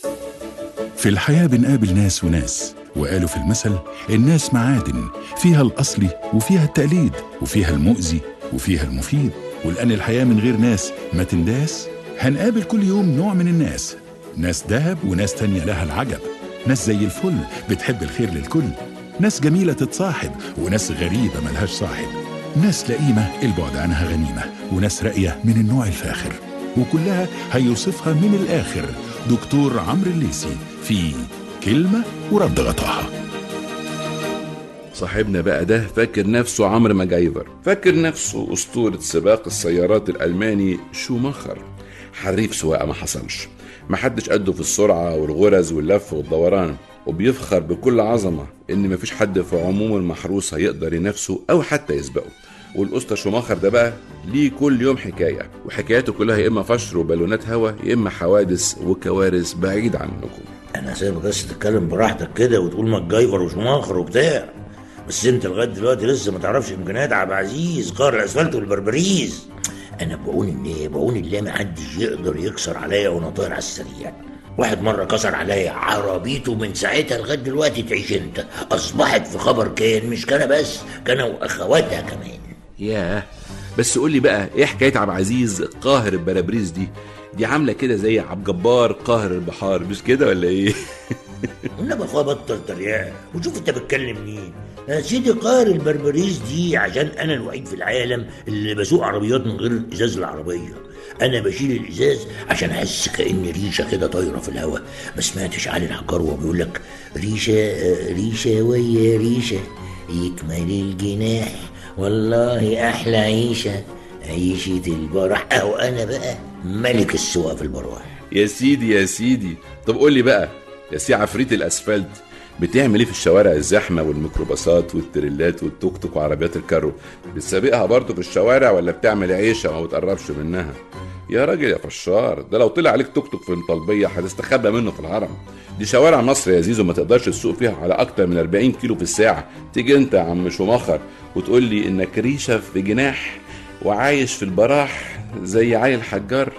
في الحياة بنقابل ناس وناس وقالوا في المثل الناس معادن فيها الأصلي وفيها التقليد وفيها المؤذي وفيها المفيد ولأن الحياة من غير ناس ما تنداس هنقابل كل يوم نوع من الناس ناس دهب وناس تانية لها العجب ناس زي الفل بتحب الخير للكل ناس جميلة تتصاحب وناس غريبة ملهاش صاحب ناس لئيمة البعد عنها غنيمة وناس راقية من النوع الفاخر وكلها هيوصفها من الآخر دكتور عمرو الليسي في كلمة ورد غطاها صاحبنا بقى ده فاكر نفسه عمرو ماجايفر فاكر نفسه أسطورة سباق السيارات الألماني شوماخر حريف سواقة ما حصلش محدش قده في السرعة والغرز واللف والدوران وبيفخر بكل عظمة إن مفيش حد في عموم المحروسة يقدر ينافسه أو حتى يسبقه والأسطى شوماخر ده بقى ليه كل يوم حكاية وحكاياته كلها يا إما فشر وبالونات هوا يا إما حوادث وكوارث بعيد عنكم انا سايبك بس تتكلم براحتك كده وتقول ماجايفر وشماخر وبتاع بس انت لغايه دلوقتي لسه ما تعرفش امكانيات عبد العزيز قار الاسفلت والبربريز انا بعون الله بعون الله ما حدش يقدر يكسر عليا وانا طاير على السريع واحد مرة كسر عليا عربيته من ساعتها لغاية دلوقتي تعيش انت أصبحت في خبر كان مش كان بس كان وأخواتها كمان ياه بس قول لي بقى ايه حكايه عبد العزيز قاهر البرابريز دي دي عامله كده زي عبد الجبار قاهر البحار مش كده ولا ايه والنبي اخويا بطل تريقة وشوف انت بتكلم مين يا سيدي قار البربريز دي عشان انا الوحيد في العالم اللي بسوق عربيات من غير ازاز العربيه انا بشيل الازاز عشان احس كان ريشه كده طايره في الهواء ما سمعتش علي العقار وهو بيقول لك ريشه آه، ريشه ويا ريشه يكمل الجناح والله احلى عيشه عيشه البرح اهو انا بقى ملك السواقه في البراح يا سيدي يا سيدي طب قول لي بقى يا سي عفريت الاسفلت بتعمل ايه في الشوارع الزحمه والميكروباصات والتريلات والتوك توك وعربيات الكارو بتسابقها برضه في الشوارع ولا بتعمل عيشه وما بتقربش منها يا راجل يا فشار ده لو طلع عليك توك توك في الطلبيه هتستخبى منه في الهرم دي شوارع مصر يا زيزو ما تقدرش تسوق فيها على اكتر من 40 كيلو في الساعه تيجي انت يا عم شماخر وتقول لي انك ريشه في جناح وعايش في البراح زي عيل حجار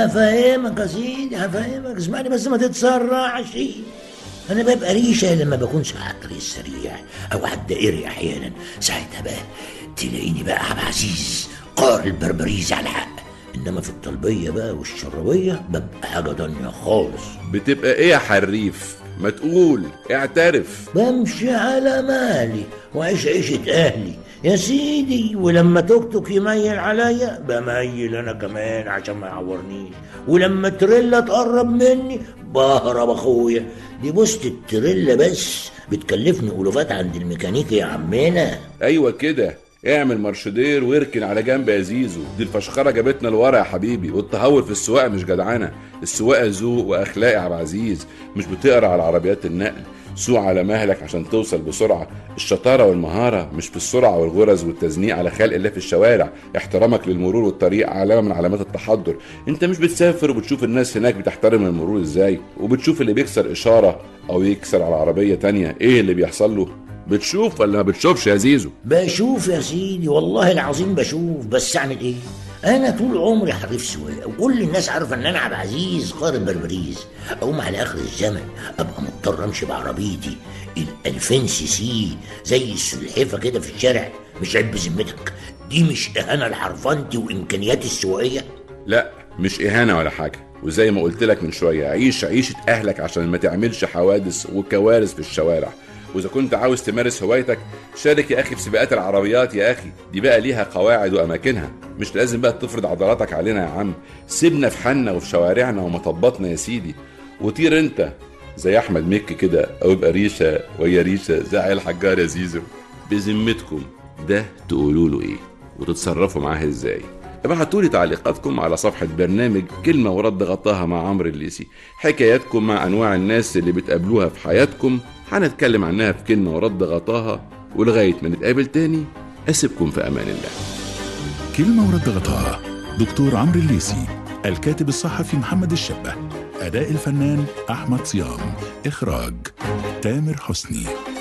هفهمك يا سيدي هفهمك اسمعني بس ما تتسرعش انا ببقى ريشه لما بكونش على الطريق السريع او على الدائري احيانا ساعتها بقى تلاقيني بقى عبد العزيز قار البربريز على الحق انما في الطلبيه بقى والشربيه ببقى حاجه تانية خالص بتبقى ايه يا حريف ما تقول اعترف بمشي على مالي وعيش عيشة أهلي يا سيدي ولما توك توك يميل عليا بميل أنا كمان عشان ما يعورنيش ولما التريلا تقرب مني بهرب أخويا دي بوسط التريلا بس بتكلفني ألوفات عند الميكانيكي يا عمنا ايوه كده اعمل مرشدير واركن على جنب يا زيزو دي الفشخره جابتنا لورا يا حبيبي والتهور في السواقه مش جدعنه السواقه ذوق واخلاق يا عبد العزيز مش بتقرا على عربيات النقل سوق على مهلك عشان توصل بسرعه الشطاره والمهاره مش في السرعه والغرز والتزنيق على خلق الله في الشوارع احترامك للمرور والطريق علامه من علامات التحضر انت مش بتسافر وبتشوف الناس هناك بتحترم المرور ازاي وبتشوف اللي بيكسر اشاره او يكسر على عربيه تانية ايه اللي بيحصل له بتشوف ولا ما بتشوفش يا زيزو بشوف يا سيدي والله العظيم بشوف بس اعمل ايه انا طول عمري حريف سواقه وكل الناس عارفه ان انا عبد العزيز قارب بربريز اقوم على اخر الزمن ابقى مضطر امشي بعربيتي ال 2000 سي سي زي السلحفه كده في الشارع مش عيب بذمتك دي مش اهانه لحرفنتي وامكانياتي السواقيه لا مش إهانة ولا حاجة وزي ما قلت لك من شوية عيش عيشة أهلك عشان ما تعملش حوادث وكوارث في الشوارع وإذا كنت عاوز تمارس هوايتك شارك يا أخي في سباقات العربيات يا أخي دي بقى ليها قواعد وأماكنها مش لازم بقى تفرض عضلاتك علينا يا عم سيبنا في حالنا وفي شوارعنا ومطباتنا يا سيدي وطير أنت زي أحمد مكي كده أو يبقى ريشة ويا ريشة زي عيل حجار يا زيزو بذمتكم ده تقولوا له إيه وتتصرفوا معاه إزاي ابعتوا لي تعليقاتكم على صفحة برنامج كلمة ورد غطاها مع عمرو الليسي حكاياتكم مع أنواع الناس اللي بتقابلوها في حياتكم هنتكلم عنها في كلمة ورد غطاها ولغاية ما نتقابل تاني أسيبكم في أمان الله كلمة ورد غطاها دكتور عمرو الليسي الكاتب الصحفي محمد الشبه أداء الفنان أحمد صيام إخراج تامر حسني